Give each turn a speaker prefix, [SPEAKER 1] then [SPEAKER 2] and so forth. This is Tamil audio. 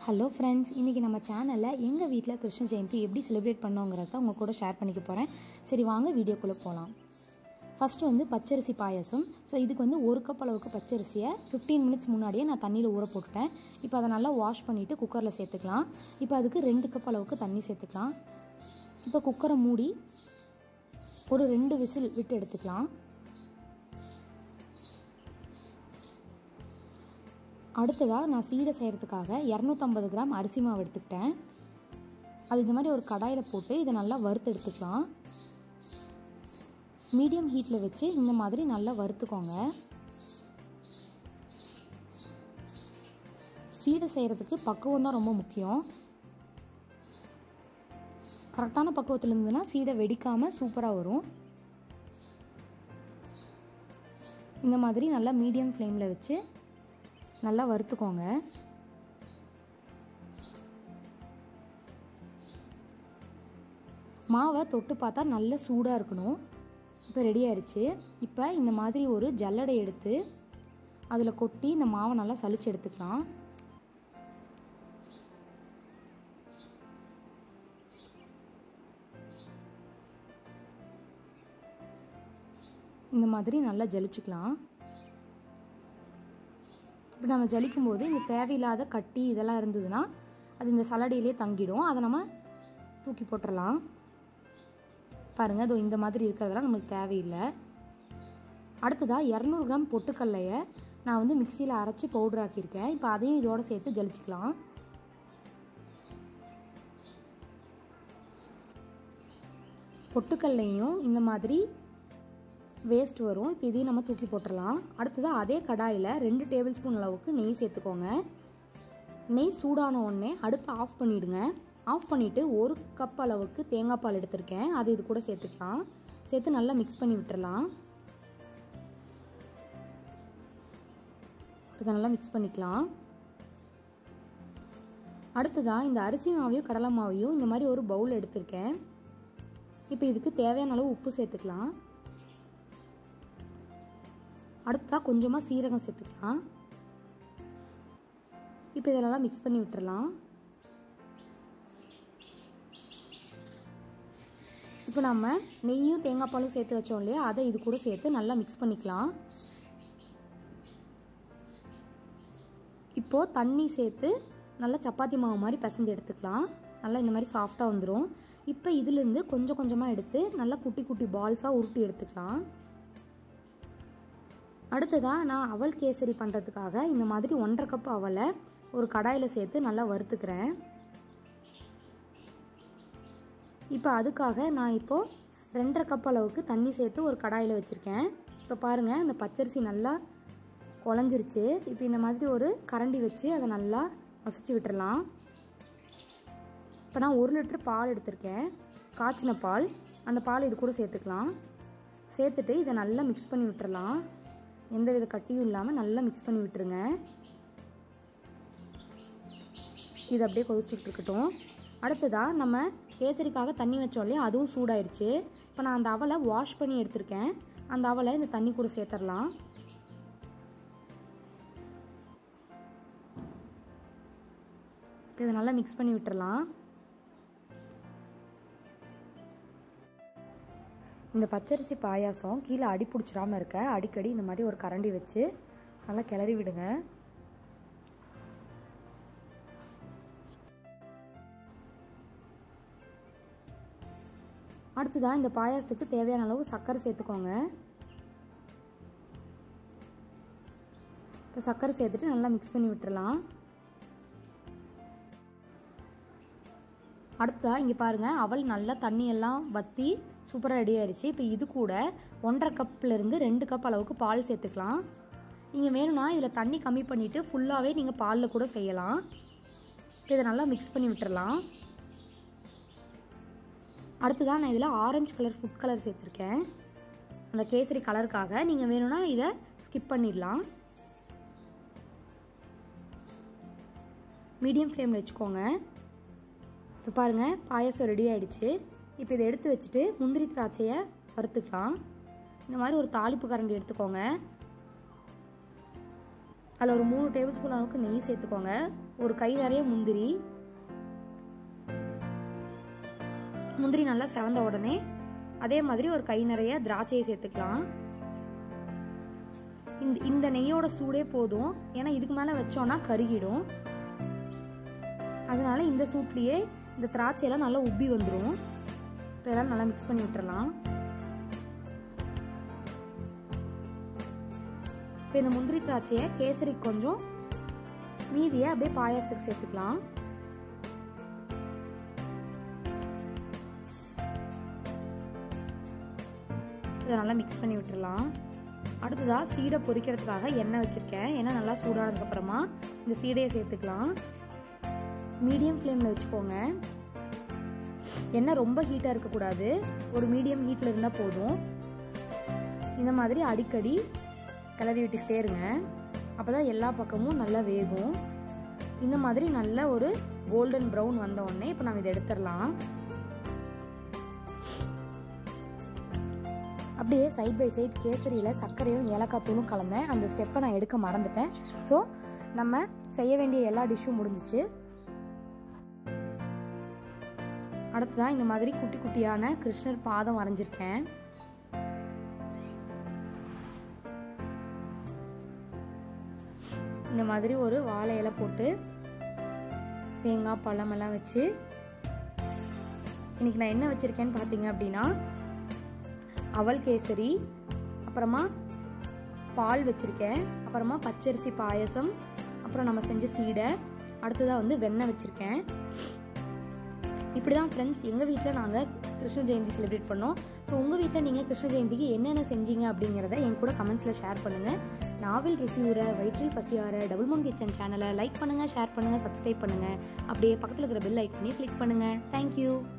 [SPEAKER 1] ஹலோ ஃப்ரெண்ட்ஸ் இன்றைக்கி நம்ம சேனலில் எங்கள் வீட்டில் கிருஷ்ண ஜெயந்தி எப்படி செலிப்ரேட் பண்ணோங்கிறத உங்கள் கூட ஷேர் பண்ணிக்க போகிறேன் சரி வாங்க வீடியோக்குள்ளே போகலாம் ஃபஸ்ட்டு வந்து பச்சரிசி பாயாசம் ஸோ இதுக்கு வந்து ஒரு கப் அளவுக்கு பச்சரிசியை ஃபிஃப்டீன் மினிட்ஸ் முன்னாடியே நான் தண்ணியில் ஊற போட்டுட்டேன் இப்போ அதை நல்லா வாஷ் பண்ணிவிட்டு குக்கரில் சேர்த்துக்கலாம் இப்போ அதுக்கு ரெண்டு கப் அளவுக்கு தண்ணி சேர்த்துக்கலாம் இப்போ குக்கரை மூடி ஒரு ரெண்டு விசில் விட்டு எடுத்துக்கலாம் அடுத்ததாக நான் சீடை செய்கிறதுக்காக இரநூத்தம்பது கிராம் அரிசி மாவு எடுத்துக்கிட்டேன் அது இந்த மாதிரி ஒரு கடாயில் போட்டு இதை நல்லா வறுத்து எடுத்துக்கலாம் மீடியம் ஹீட்டில் வச்சு இந்த மாதிரி நல்லா வறுத்துக்கோங்க சீடை செய்கிறதுக்கு பக்குவம் தான் ரொம்ப முக்கியம் கரெக்டான பக்குவத்தில் இருந்ததுன்னா சீடை வெடிக்காமல் சூப்பராக வரும் இந்த மாதிரி நல்லா மீடியம் ஃப்ளேமில் வச்சு நல்லா வறுத்துக்கோங்க மாவை தொட்டு பார்த்தா நல்ல சூடாக இருக்கணும் இப்போ ரெடி ஆயிடுச்சு இப்போ இந்த மாதிரி ஒரு ஜல்லடை எடுத்து அதில் கொட்டி இந்த மாவை நல்லா சளிச்சு எடுத்துக்கலாம் இந்த மாதிரி நல்லா ஜலிச்சுக்கலாம் இப்போ நம்ம ஜலிக்கும் போது இந்த தேவையில்லாத கட்டி இதெல்லாம் இருந்ததுன்னா அது இந்த சலடையிலே தங்கிடும் அதை நம்ம தூக்கி போட்டுடலாம் பாருங்கள் அது இந்த மாதிரி இருக்கிறதெல்லாம் நமக்கு தேவையில்லை அடுத்ததாக இரநூறு கிராம் பொட்டுக்கல்லையை நான் வந்து மிக்சியில் அரைச்சி பவுடர் ஆக்கியிருக்கேன் இப்போ அதையும் இதோடு சேர்த்து ஜலிச்சுக்கலாம் பொட்டுக்கல்லையும் இந்த மாதிரி வேஸ்ட் வரும் இப்போ இதையும் நம்ம தூக்கி போட்டுடலாம் அடுத்ததாக அதே கடாயில் ரெண்டு டேபிள் ஸ்பூன் அளவுக்கு நெய் சேர்த்துக்கோங்க நெய் சூடான உடனே அடுப்பை ஆஃப் பண்ணிவிடுங்க ஆஃப் பண்ணிவிட்டு ஒரு கப் அளவுக்கு தேங்காய் பால் எடுத்திருக்கேன் அது இது கூட சேர்த்துக்கலாம் சேர்த்து நல்லா மிக்ஸ் பண்ணி விட்டுறலாம் இதை நல்லா மிக்ஸ் பண்ணிக்கலாம் அடுத்ததாக இந்த அரிசி மாவையும் கடலை மாவையும் இந்த மாதிரி ஒரு பவுல் எடுத்திருக்கேன் இப்போ இதுக்கு தேவையான அளவு உப்பு சேர்த்துக்கலாம் அடுத்ததாக கொஞ்சமாக சீரகம் சேர்த்துக்கலாம் இப்போ இதெல்லாம் மிக்ஸ் பண்ணி விட்டுறலாம் இப்போ நம்ம நெய்யும் தேங்காய் பாலும் சேர்த்து வச்சோம் இல்லையா அதை இது கூட சேர்த்து நல்லா மிக்ஸ் பண்ணிக்கலாம் இப்போது தண்ணி சேர்த்து நல்லா சப்பாத்தி மாவு மாதிரி பிசைஞ்சு எடுத்துக்கலாம் நல்லா இந்த மாதிரி சாஃப்டாக வந்துடும் இப்போ இதுலேருந்து கொஞ்சம் கொஞ்சமாக எடுத்து நல்லா குட்டி குட்டி பால்ஸாக உருட்டி எடுத்துக்கலாம் அடுத்ததாக நான் அவல் கேசரி பண்ணுறதுக்காக இந்த மாதிரி ஒன்றரை கப் அவலை ஒரு கடாயில் சேர்த்து நல்லா வறுத்துக்கிறேன் இப்போ அதுக்காக நான் இப்போது ரெண்டரை கப் அளவுக்கு தண்ணி சேர்த்து ஒரு கடாயில் வச்சுருக்கேன் இப்போ பாருங்கள் அந்த பச்சரிசி நல்லா குழஞ்சிருச்சு இப்போ இந்த மாதிரி ஒரு கரண்டி வச்சு அதை நல்லா வசிச்சு விட்டுறலாம் இப்போ நான் ஒரு லிட்டர் பால் எடுத்திருக்கேன் காய்ச்சின பால் அந்த பால் இது கூட சேர்த்துக்கலாம் சேர்த்துட்டு இதை நல்லா மிக்ஸ் பண்ணி விட்டுறலாம் எந்த வித கட்டியும் இல்லாமல் நல்லா மிக்ஸ் பண்ணி விட்டுருங்க இது அப்படியே கொதிச்சுட்டு இருக்கட்டும் அடுத்ததாக நம்ம கேசரிக்காக தண்ணி வச்சோம் இல்லையா அதுவும் சூடாயிருச்சு இப்போ நான் அந்த அவலை வாஷ் பண்ணி எடுத்திருக்கேன் அந்த அவலை இந்த தண்ணி கூட சேர்த்துடலாம் இதை நல்லா மிக்ஸ் பண்ணி விட்டுறலாம் இந்த பச்சரிசி பாயாசம் கீழே அடி பிடிச்சிடாமல் இருக்க அடிக்கடி இந்த மாதிரி ஒரு கரண்டி வச்சு நல்லா கிளறி விடுங்க அடுத்ததாக இந்த பாயாசத்துக்கு தேவையான அளவு சர்க்கரை சேர்த்துக்கோங்க இப்போ சர்க்கரை சேர்த்துட்டு நல்லா மிக்ஸ் பண்ணி விட்டுறலாம் அடுத்ததாக இங்கே பாருங்கள் அவள் நல்லா தண்ணியெல்லாம் வற்றி சூப்பராக ரெடி ஆயிடுச்சு இப்போ இது கூட ஒன்றரை கப்லேருந்து ரெண்டு கப் அளவுக்கு பால் சேர்த்துக்கலாம் நீங்கள் வேணும்னா இதில் தண்ணி கம்மி பண்ணிவிட்டு ஃபுல்லாகவே நீங்கள் பாலில் கூட செய்யலாம் இப்போ இதை நல்லா மிக்ஸ் பண்ணி விட்டுறலாம் அடுத்ததான் நான் இதில் ஆரஞ்சு கலர் ஃபுட் கலர் சேர்த்துருக்கேன் அந்த கேசரி கலருக்காக நீங்கள் வேணும்னா இதை ஸ்கிப் பண்ணிடலாம் மீடியம் ஃப்ளேமில் வச்சுக்கோங்க இப்போ பாருங்கள் பாயசம் ரெடி ஆகிடுச்சு இப்போ இதை எடுத்து வச்சுட்டு முந்திரி திராட்சையை வறுத்துக்கலாம் இந்த மாதிரி ஒரு தாளிப்பு கரண்டி எடுத்துக்கோங்க அதில் ஒரு மூணு டேபிள் ஸ்பூன் அளவுக்கு நெய் சேர்த்துக்கோங்க ஒரு கை நிறைய முந்திரி முந்திரி நல்லா செவந்த உடனே அதே மாதிரி ஒரு கை நிறைய திராட்சையை சேர்த்துக்கலாம் இந்த இந்த நெய்யோட சூடே போதும் ஏன்னா இதுக்கு மேலே வச்சோன்னா கருகிடும் அதனால இந்த சூட்லேயே இந்த திராட்சையெல்லாம் நல்லா உப்பி வந்துடும் இப்போ இதெல்லாம் நல்லா மிக்ஸ் பண்ணி விட்டுறலாம் இப்போ இந்த முந்திரி திராட்சையை கேசரி கொஞ்சம் மீதியை அப்படியே பாயாசத்துக்கு சேர்த்துக்கலாம் இதை நல்லா மிக்ஸ் பண்ணி விட்டுறலாம் அடுத்ததாக சீடை பொரிக்கிறதுக்காக எண்ணெய் வச்சுருக்கேன் எண்ணெய் நல்லா சூடானதுக்கப்புறமா இந்த சீடையை சேர்த்துக்கலாம் மீடியம் ஃப்ளேமில் வச்சுக்கோங்க எண்ணெய் ரொம்ப ஹீட்டாக இருக்கக்கூடாது ஒரு மீடியம் ஹீட்டில் இருந்தால் போதும் இந்த மாதிரி அடிக்கடி கிளறி விட்டுக்கிட்டே இருங்க அப்போ தான் எல்லா பக்கமும் நல்லா வேகும் இந்த மாதிரி நல்ல ஒரு கோல்டன் ப்ரௌன் வந்த உடனே இப்போ நம்ம இதை எடுத்துடலாம் அப்படியே சைட் பை சைட் கேசரியில் சர்க்கரையும் ஏலக்காய் தூளும் கலந்தேன் அந்த ஸ்டெப்பை நான் எடுக்க மறந்துட்டேன் ஸோ நம்ம செய்ய வேண்டிய எல்லா டிஷ்ஷும் முடிஞ்சிச்சு அடுத்ததான் இந்த மாதிரி குட்டி குட்டியான கிருஷ்ணர் பாதம் வரைஞ்சிருக்கேன் இந்த மாதிரி ஒரு வாழை இலை போட்டு தேங்காய் பழமெல்லாம் வச்சு இன்னைக்கு நான் என்ன வச்சுருக்கேன்னு பார்த்தீங்க அப்படின்னா அவல் கேசரி அப்புறமா பால் வச்சுருக்கேன் அப்புறமா பச்சரிசி பாயசம் அப்புறம் நம்ம செஞ்ச சீடை அடுத்ததாக வந்து வெண்ணெய் வச்சுருக்கேன் இப்படி தான் ஃப்ரெண்ட்ஸ் எங்கள் வீட்டில் நாங்கள் கிருஷ்ண ஜெயந்தி செலிப்ரேட் பண்ணோம் ஸோ உங்கள் வீட்டில் நீங்கள் கிருஷ்ண ஜெயந்திக்கு என்னென்ன செஞ்சீங்க அப்படிங்கிறத என் கூட கமெண்ட்ஸில் ஷேர் பண்ணுங்கள் நாவல் ருசியூர வயிற்றில் பசியார டபுள் மோன் கிச்சன் சேனலை லைக் பண்ணுங்கள் ஷேர் பண்ணுங்கள் சப்ஸ்கிரைப் பண்ணுங்கள் அப்படியே பக்கத்தில் இருக்கிற பெல் ஐக்கனையும் கிளிக் பண்ணுங்கள் தேங்க்யூ